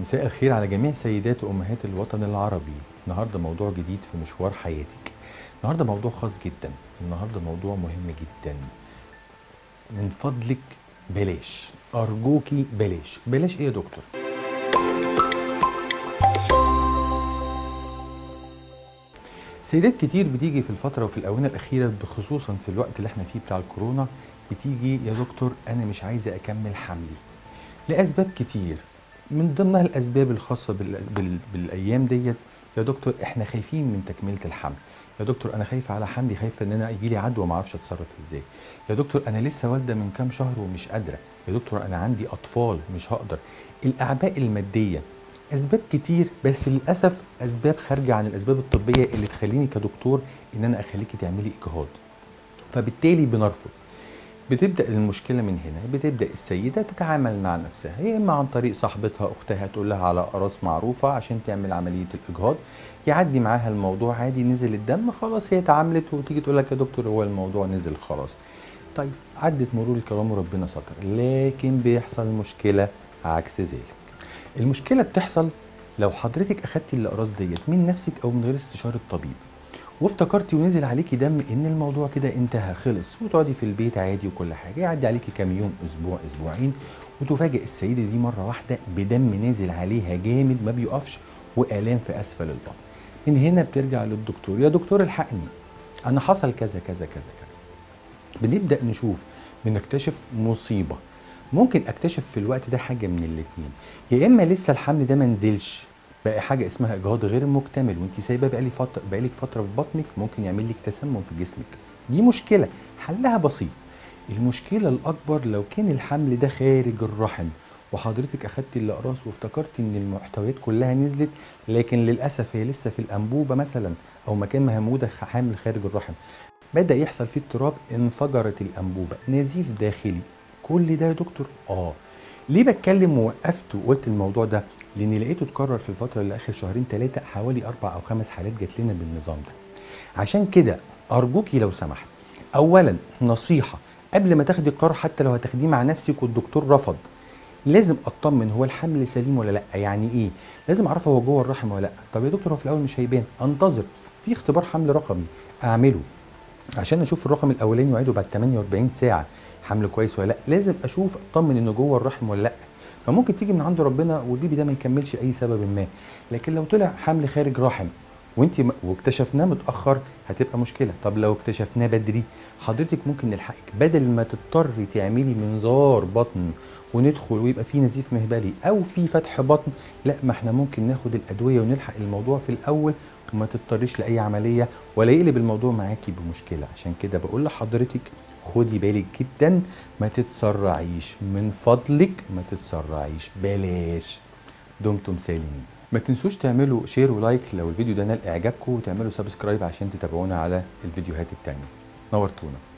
مساء الخير على جميع سيدات وامهات الوطن العربي النهارده موضوع جديد في مشوار حياتك النهارده موضوع خاص جدا النهارده موضوع مهم جدا من فضلك بلاش ارجوكي بلاش بلاش ايه يا دكتور سيدات كتير بتيجي في الفترة وفي الآونة الأخيرة بخصوصا في الوقت اللي احنا فيه بتاع الكورونا بتيجي يا دكتور أنا مش عايزة أكمل حملي لأسباب كتير من ضمنها الأسباب الخاصة بال... بال... بالأيام ديت يا دكتور احنا خايفين من تكملة الحمل يا دكتور انا خايفه على حملي خايفه ان انا يجي لي عدوى ما اعرفش اتصرف ازاي يا دكتور انا لسه والده من كام شهر ومش قادره يا دكتور انا عندي اطفال مش هقدر الاعباء الماديه اسباب كتير بس للاسف اسباب خارجه عن الاسباب الطبيه اللي تخليني كدكتور ان انا اخليكي تعملي اجهاض فبالتالي بنرفض بتبدا المشكله من هنا بتبدا السيده تتعامل مع نفسها يا اما عن طريق صاحبتها اختها تقول لها على اقراص معروفه عشان تعمل عمليه الاجهاض يعدي معاها الموضوع عادي نزل الدم خلاص هي اتعاملت وتيجي تقول لك يا دكتور هو الموضوع نزل خلاص طيب عدت مرور الكرام وربنا ستر لكن بيحصل مشكله عكس ذلك المشكله بتحصل لو حضرتك اخدتي الاقراص ديت من نفسك او من غير استشاره الطبيب وافتكرتي ونزل عليكي دم ان الموضوع كده انتهى خلص وتقعدي في البيت عادي وكل حاجه يعدي عليكي كام يوم اسبوع اسبوعين وتفاجئ السيده دي مره واحده بدم نازل عليها جامد ما بيقفش والام في اسفل البطن من هنا بترجع للدكتور يا دكتور الحقني انا حصل كذا كذا كذا كذا بنبدا نشوف بنكتشف مصيبه ممكن اكتشف في الوقت ده حاجه من الاثنين يا اما لسه الحمل ده ما نزلش بقى حاجه اسمها اجهاض غير مكتمل وانت سايباه بقالي فتره بقالك فتره في بطنك ممكن يعمل لك تسمم في جسمك دي مشكله حلها بسيط المشكله الاكبر لو كان الحمل ده خارج الرحم وحضرتك اخدتي الاقراص وافتكرتي ان المحتويات كلها نزلت لكن للاسف هي لسه في الانبوبه مثلا او مكان ما هي موجوده حامل خارج الرحم بدا يحصل فيه اضطراب انفجرت الانبوبه نزيف داخلي كل ده يا دكتور اه ليه بتكلم ووقفت وقلت الموضوع ده لان لقيته اتكرر في الفتره اللي اخر شهرين ثلاثه حوالي اربع او خمس حالات جات لنا بالنظام ده عشان كده ارجوكي لو سمحت اولا نصيحه قبل ما تاخدي القرار حتى لو هتاخديه مع نفسك والدكتور رفض لازم اطمن هو الحمل سليم ولا لا يعني ايه لازم اعرف هو جوه الرحم ولا لا طب يا دكتور هو في الاول مش هيبان انتظر في اختبار حمل رقمي اعمله عشان اشوف الرقم الاولاني واعيده بعد 48 ساعه حمل كويس ولا لا لازم اشوف اطمن انه جوه الرحم ولا لا فممكن تيجي من عند ربنا والبيبي ده ما يكملش اي سبب ما لكن لو طلع حمل خارج رحم وانت م... واكتشفناه متاخر هتبقى مشكله طب لو اكتشفناه بدري حضرتك ممكن نلحقك بدل ما تضطري تعملي منظار بطن وندخل ويبقى في نزيف مهبلي او في فتح بطن لا ما احنا ممكن ناخد الادويه ونلحق الموضوع في الاول وما تضطريش لاي عمليه ولا يقلب الموضوع معاكي بمشكله عشان كده بقول لحضرتك خدي بالك جدا ما تتسرعيش من فضلك ما تتسرعيش بلاش دمتم سالمين ما تنسوش تعملوا شير ولايك لو الفيديو ده نال اعجابكم وتعملوا سبسكرايب عشان تتابعونا على الفيديوهات التانية نورتونا